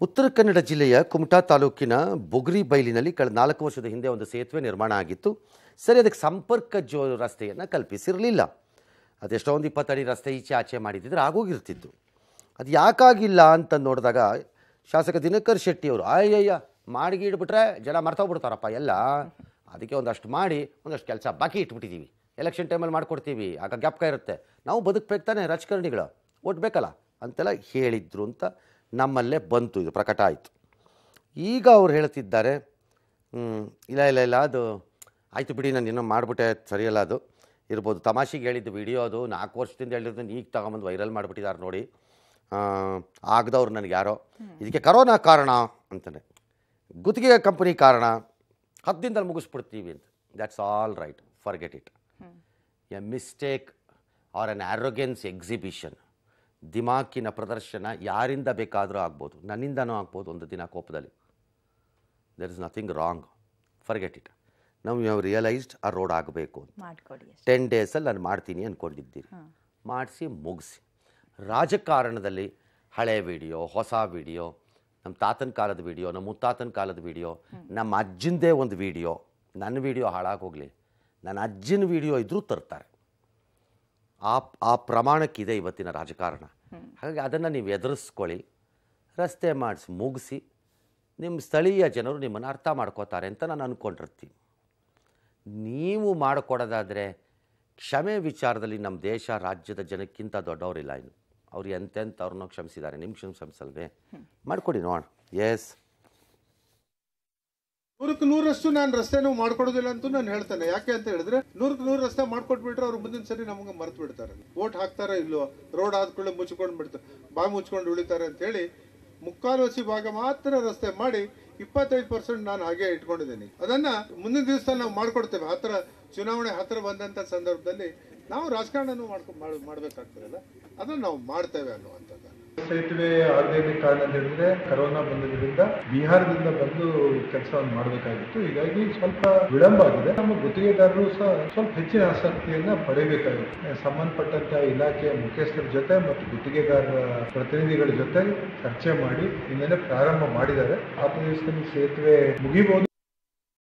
ಉತ್ತರ ಕನ್ನಡ ಜಿಲ್ಲೆಯ ಕುಮಟಾ ತಾಲೂಕಿನ ಬೊಗರಿ ಬೈಲಿನಲ್ಲಿ ಕಳೆದ ನಾಲ್ಕು ವರ್ಷದ ಹಿಂದೆ ಒಂದು ಸೇತುವೆ ನಿರ್ಮಾಣ ಆಗಿತ್ತು ಸರಿ ಅದಕ್ಕೆ ಸಂಪರ್ಕ ಜೋ ರಸ್ತೆಯನ್ನು ಕಲ್ಪಿಸಿರಲಿಲ್ಲ ಅದೆಷ್ಟೋ ಒಂದು ಇಪ್ಪತ್ತಡಿ ರಸ್ತೆ ಈಚೆ ಆಚೆ ಮಾಡಿದ್ದಿದ್ರೆ ಆಗೋಗಿರ್ತಿತ್ತು ಅದು ಯಾಕಾಗಿಲ್ಲ ಅಂತ ನೋಡಿದಾಗ ಶಾಸಕ ದಿನಕರ್ ಶೆಟ್ಟಿ ಅವರು ಅಯ್ಯಯ್ಯ ಮಾಡಿ ಇಟ್ಬಿಟ್ರೆ ಜನ ಮರ್ತೋಗ್ಬಿಡ್ತಾರಪ್ಪ ಎಲ್ಲ ಅದಕ್ಕೆ ಒಂದಷ್ಟು ಮಾಡಿ ಒಂದಷ್ಟು ಕೆಲಸ ಬಾಕಿ ಇಟ್ಬಿಟ್ಟಿದ್ದೀವಿ ಎಲೆಕ್ಷನ್ ಟೈಮಲ್ಲಿ ಮಾಡ್ಕೊಡ್ತೀವಿ ಆಗ ಜ್ಞಾಪಕ ಇರುತ್ತೆ ನಾವು ಬದುಕಬೇಕು ತಾನೆ ರಾಜಕಾರಣಿಗಳು ಓಟ್ ಬೇಕಲ್ಲ ಅಂತೆಲ್ಲ ಹೇಳಿದ್ರು ಅಂತ ನಮ್ಮಲ್ಲೇ ಬಂತು ಇದು ಪ್ರಕಟ ಆಯಿತು ಈಗ ಅವ್ರು ಹೇಳ್ತಿದ್ದಾರೆ ಹ್ಮ್, ಇಲ್ಲ ಇಲ್ಲ ಇಲ್ಲ ಅದು ಆಯಿತು ಬಿಡಿ ನಾನು ಇನ್ನೂ ಮಾಡಿಬಿಟ್ಟೆ ಸರಿಯಲ್ಲ ಅದು ಇರ್ಬೋದು ತಮಾಷೆಗೆ ಹೇಳಿದ್ದು ವಿಡಿಯೋ ಅದು ನಾಲ್ಕು ವರ್ಷದಿಂದ ಹೇಳಿರೋದನ್ನ ಈಗ ತಗೊಂಬಂದು ವೈರಲ್ ಮಾಡಿಬಿಟ್ಟಿದ್ದಾರೆ ನೋಡಿ ಆ, ಆಗ್ದವ್ರು ನನಗೆ ಯಾರೋ ಇದಕ್ಕೆ ಕರೋನಾ ಕಾರಣ ಅಂತಾನೆ ಗುತ್ತಿಗೆ ಕಂಪನಿ ಕಾರಣ ಹತ್ತು ದಿನದಲ್ಲಿ ಮುಗಿಸ್ಬಿಡ್ತೀವಿ ಅಂತ that's all right forget it a mistake or an arrogance exhibition ದಿಮಾಕಿನ ಪ್ರದರ್ಶನ ಯಾರಿಂದ ಬೇಕಾದರೂ ಆಗ್ಬೋದು ನನ್ನಿಂದನೂ ಆಗ್ಬೋದು ಒಂದು ದಿನ ಕೋಪದಲ್ಲಿ there is nothing wrong forget it ನಾವು ಯಾವ ರಿಯಲೈಸ್ಡ್ ಆ ರೋಡ್ ಆಗಬೇಕು ಅಂತ ಮಾಡ್ಕೊಡಿ ಅಷ್ಟೇ ಟೆನ್ ಡೇಸಲ್ಲಿ ನಾನು ಮಾಡ್ತೀನಿ ಅಂದ್ಕೊಂಡಿದ್ದೀರಿ ಮಾಡಿಸಿ ಮುಗಿಸಿ ರಾಜಕಾರಣದಲ್ಲಿ ಹಳೆ ವಿಡಿಯೋ ಹೊಸ ವಿಡಿಯೋ ನಮ್ಮ ತಾತನ ಕಾಲದ ವಿಡಿಯೋ ನಮ್ಮ ಮುತ್ತಾತನ ಕಾಲದ ವಿಡಿಯೋ ನಮ್ಮ ಅಜ್ಜಂದೇ ಒಂದು ವಿಡಿಯೋ ನನ್ನ ವಿಡಿಯೋ ಹಾಳಾಗೋಗಲಿ ನನ್ನ ಅಜ್ಜನ ವಿಡಿಯೋ ಇದ್ರೂ ತರ್ತಾರೆ ಆ ಆ ಪ್ರಮಾಣಕ್ಕಿದೆ ಇವತ್ತಿನ ರಾಜಕಾರಣ ಹಾಗಾಗಿ ಅದನ್ನು ನೀವು ಎದುರಿಸ್ಕೊಳ್ಳಿ ರಸ್ತೆ ಮಾಡಿಸಿ ಮುಗಿಸಿ ನಿಮ್ಮ ಸ್ಥಳೀಯ ಜನರು ನಿಮ್ಮನ್ನು ಅರ್ಥ ಮಾಡ್ಕೋತಾರೆ ಅಂತ ನಾನು ಅಂದ್ಕೊಂಡಿರ್ತೀನಿ ನೀವು ಮಾಡಿಕೊಡೋದಾದರೆ ಕ್ಷಮೆ ವಿಚಾರದಲ್ಲಿ ನಮ್ಮ ದೇಶ ರಾಜ್ಯದ ಜನಕ್ಕಿಂತ ದೊಡ್ಡವರಿಲ್ಲ ಇನ್ನು ಅವ್ರು ಎಂತೆಂಥವ್ರನ್ನೋ ಕ್ಷಮಿಸಿದ್ದಾರೆ ನಿಮ್ಮ ಕ್ಷಮಿಸಲ್ವೇ ಮಾಡಿಕೊಡಿ ನೋಡೋಣ ಎಸ್ ನೂರಕ್ಕೆ ನೂರಷ್ಟು ನಾನು ರಸ್ತೆನೂ ಮಾಡ್ಕೊಡೋದಿಲ್ಲ ಅಂತೂ ನಾನು ಹೇಳ್ತೇನೆ ಯಾಕೆ ಅಂತ ಹೇಳಿದ್ರೆ ನೂರಕ್ಕೆ ನೂರು ರಸ್ತೆ ಮಾಡ್ಕೊಟ್ಬಿಟ್ರೆ ಅವ್ರು ಮುಂದಿನ ಸರಿ ನಮಗೆ ಮರ್ತು ಬಿಡ್ತಾರೆ ಓಟ್ ಹಾಕ್ತಾರ ಇಲ್ಲೋ ರೋಡ್ ಆದ್ಕೊಳ್ಳೆ ಮುಚ್ಕೊಂಡು ಬಿಡ್ತಾರೆ ಬಾಯಿ ಮುಚ್ಕೊಂಡು ಉಳಿತಾರೆ ಅಂತ ಹೇಳಿ ಮುಕ್ಕಾಲು ಹಸಿ ಭಾಗ ಮಾತ್ರ ರಸ್ತೆ ಮಾಡಿ ಇಪ್ಪತ್ತೈದು ಪರ್ಸೆಂಟ್ ನಾನು ಹಾಗೆ ಇಟ್ಕೊಂಡಿದ್ದೀನಿ ಅದನ್ನ ಮುಂದಿನ ದಿವಸದಲ್ಲಿ ನಾವು ಮಾಡ್ಕೊಡ್ತೇವೆ ಹತ್ರ ಚುನಾವಣೆ ಹತ್ರ ಬಂದಂತ ಸಂದರ್ಭದಲ್ಲಿ ನಾವು ರಾಜಕಾರಣನೂ ಮಾಡ್ಕೊಂಡು ಮಾಡ್ಬೇಕಾಗ್ತದಲ್ಲ ಅದನ್ನ ನಾವು ಮಾಡ್ತೇವೆ ಅನ್ನುವಂಥದ್ದು ಸೇತುವೆ ಆಗದೇ ಕಾರಣ ಅಂತ ಹೇಳಿದ್ರೆ ಕರೋನಾ ಬಂದಿದ್ದರಿಂದ ಬಿಹಾರದಿಂದ ಬಂದು ಕೆಲಸವನ್ನು ಮಾಡಬೇಕಾಗಿತ್ತು ಹೀಗಾಗಿ ಸ್ವಲ್ಪ ವಿಳಂಬ ಆಗಿದೆ ನಮ್ಮ ಗುತ್ತಿಗೆದಾರರು ಸಹ ಸ್ವಲ್ಪ ಹೆಚ್ಚಿನ ಆಸಕ್ತಿಯನ್ನ ಪಡೆಯಬೇಕಾಗುತ್ತೆ ಸಂಬಂಧಪಟ್ಟಂತ ಇಲಾಖೆಯ ಮುಖ್ಯಸ್ಥರ ಜೊತೆ ಮತ್ತು ಗುತ್ತಿಗೆದಾರರ ಪ್ರತಿನಿಧಿಗಳ ಜೊತೆ ಚರ್ಚೆ ಮಾಡಿ ಇನ್ನೇನೆ ಪ್ರಾರಂಭ ಮಾಡಿದ್ದಾರೆ ಆ ದಿವಸದಲ್ಲಿ ಸೇತುವೆ ಮುಗಿಬಹುದು